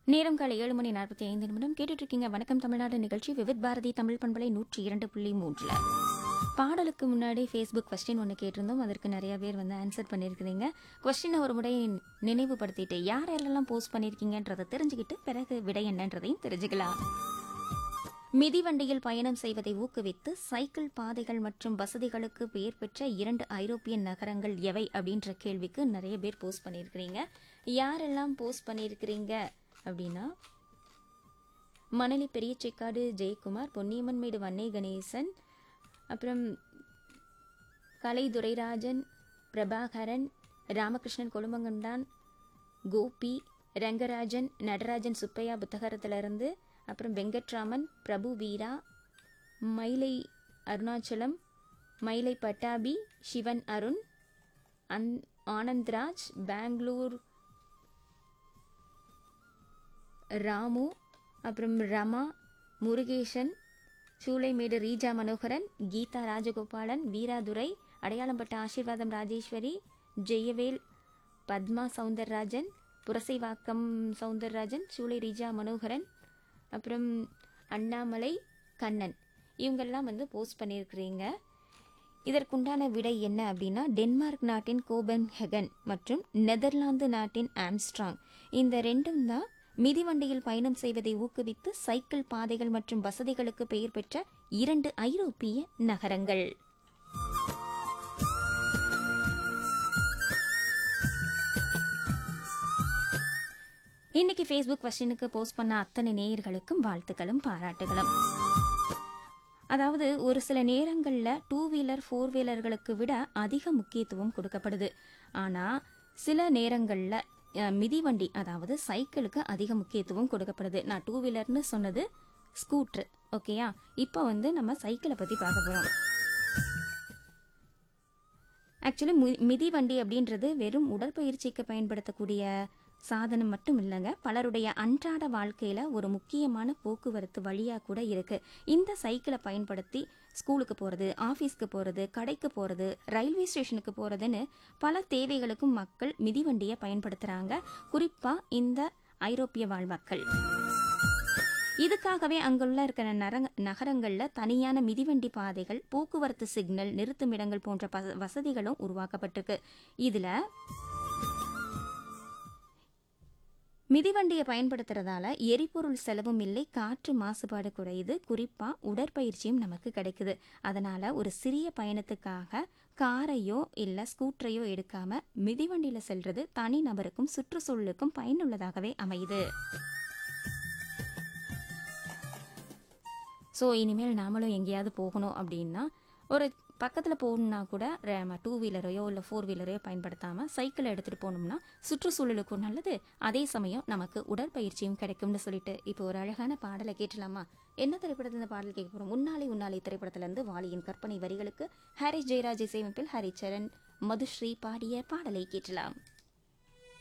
நேரம் காலை ஏழு மணி நாற்பத்தி ஐந்து நிமிடம் கேட்டுட்டு இருக்கீங்க வணக்கம் தமிழ்நாடு நிகழ்ச்சி விவித் பாரதி தமிழ் பண்பலை நூற்றி இரண்டு புள்ளி மூன்றுல பாடலுக்கு முன்னாடி ஃபேஸ்புக் கொஸ்டின் ஒன்று கேட்டிருந்தோம் அதற்கு நிறைய பேர் வந்து ஆன்சர் பண்ணியிருக்கிறீங்க கொஸ்டினை ஒரு முறை நினைவுபடுத்திட்டு யார் யாரெல்லாம் போஸ்ட் பண்ணியிருக்கீங்கன்றதை தெரிஞ்சுக்கிட்டு பிறகு விடை என்னன்றதையும் தெரிஞ்சுக்கலாம் மிதிவண்டியில் பயணம் செய்வதை ஊக்குவித்து சைக்கிள் பாதைகள் மற்றும் வசதிகளுக்கு பெயர் பெற்ற இரண்டு ஐரோப்பிய நகரங்கள் எவை அப்படின்ற கேள்விக்கு நிறைய பேர் போஸ்ட் பண்ணியிருக்கிறீங்க யாரெல்லாம் போஸ்ட் பண்ணியிருக்கிறீங்க அப்படின்னா மணலி பெரியச்செக்காடு ஜெயக்குமார் பொன்னியம்மன் மேடு வன்னை கணேசன் அப்புறம் கலை துரைராஜன் பிரபாகரன் ராமகிருஷ்ணன் கொழுமங்கண்டான் கோபி ரங்கராஜன் நடராஜன் சுப்பையா புத்தகரத்திலிருந்து அப்புறம் வெங்கட்ராமன் பிரபு வீரா மயிலை அருணாச்சலம் மயிலை பட்டாபி சிவன் அருண் அன் ஆனந்த்ராஜ் பெங்களூர் ராமு அப்புறம் ரமா முருகேசன் சூளைமேடு ரீஜா மனோகரன் கீதா ராஜகோபாலன் வீராதுரை அடையாளம்பட்ட ஆசீர்வாதம் ராஜேஸ்வரி ஜெயவேல் பத்மா சவுந்தரராஜன் புரசைவாக்கம் சவுந்தரராஜன் சூளை ரீஜா மனோகரன் அப்புறம் அண்ணாமலை கண்ணன் இவங்கெல்லாம் வந்து போஸ்ட் பண்ணியிருக்கிறீங்க இதற்குண்டான விடை என்ன அப்படின்னா டென்மார்க் நாட்டின் கோபன் ஹெகன் மற்றும் நெதர்லாந்து நாட்டின் ஆம்ஸ்ட்ராங் இந்த ரெண்டும் தான் மிதிவண்டியில் பயணம் செய்வதை ஊக்குவித்து சைக்கிள் பாதைகள் மற்றும் வசதிகளுக்கு பெயர் பெற்ற இரண்டு ஐரோப்பிய நகரங்கள் இன்னைக்கு ஃபேஸ்புக் கொஸ்டினுக்கு போஸ்ட் பண்ண அத்தனை நேயர்களுக்கும் வாழ்த்துக்களும் பாராட்டுகளும் அதாவது ஒரு சில நேரங்களில் டூ வீலர் ஃபோர் வீலர்களுக்கு விட அதிக முக்கியத்துவம் கொடுக்கப்படுது ஆனால் சில நேரங்களில் அஹ், மிதிவண்டி அதாவது சைக்கிளுக்கு அதிக முக்கியத்துவம் கொடுக்கப்படுது நான் டூ வீலர்னு சொன்னது ஸ்கூட்ரு ஓகேயா இப்போ வந்து நம்ம சைக்கிளை பற்றி பார்க்க போகிறோம் ஆக்சுவலி மிதிவண்டி அப்படின்றது வெறும் உடற்பயிற்சிக்கு பயன்படுத்தக்கூடிய சாதனம் மட்டும் இல்லைங்க பலருடைய அன்றாட வாழ்க்கையில ஒரு முக்கியமான போக்குவரத்து வழியா கூட இருக்கு இந்த சைக்கிளை பயன்படுத்தி ஸ்கூலுக்கு போறது ஆஃபீஸ்க்கு போறது கடைக்கு போறது ரயில்வே ஸ்டேஷனுக்கு போறதுன்னு பல தேவைகளுக்கும் மக்கள் மிதிவண்டியை பயன்படுத்துறாங்க குறிப்பா இந்த ஐரோப்பிய வாழ் மக்கள் இதுக்காகவே அங்குள்ள இருக்கிற நரங்க நகரங்கள்ல தனியான மிதிவண்டி பாதைகள் போக்குவரத்து சிக்னல் நிறுத்துமிடங்கள் போன்ற பச- வசதிகளும் உருவாக்கப்பட்டிருக்கு இதுல மிதிவண்டியை பயன்படுத்துறதால எரிபொருள் செலவும் இல்லை காற்று மாசுபாடு குறையுது குறிப்பா உடற்பயிற்சியும் நமக்கு கிடைக்குது அதனால ஒரு சிறிய பயணத்துக்காக காரையோ இல்ல ஸ்கூட்டரையோ எடுக்காம மிதிவண்டியில செல்றது தனி நபருக்கும் சுற்றுச்சூழலுக்கும் பயனுள்ளதாகவே அமையுது ஸோ இனிமேல் நாமளும் எங்கேயாவது போகணும் அப்படின்னா ஒரு பக்கத்தில் போகணுன்னா கூட டூ வீலரையோ இல்லை ஃபோர் வீலரையோ பயன்படுத்தாமல் சைக்கிளை எடுத்துகிட்டு போனோம்னா சுற்றுச்சூழலுக்கும் நல்லது அதே சமயம் நமக்கு உடற்பயிற்சியும் கிடைக்கும்னு சொல்லிட்டு இப்போ ஒரு அழகான பாடலை கேட்டலாமா என்ன திரைப்படத்தில் இந்த பாடல் கேட்க போகிறோம் உன்னாலே உன்னாலே திரைப்படத்திலிருந்து வாலியின் கற்பனை வரிகளுக்கு ஹாரிஸ் ஜெயராஜ் இசையமைப்பில் ஹரிச்சரன் மதுஸ்ரீ பாடிய பாடலை கேட்டலாம்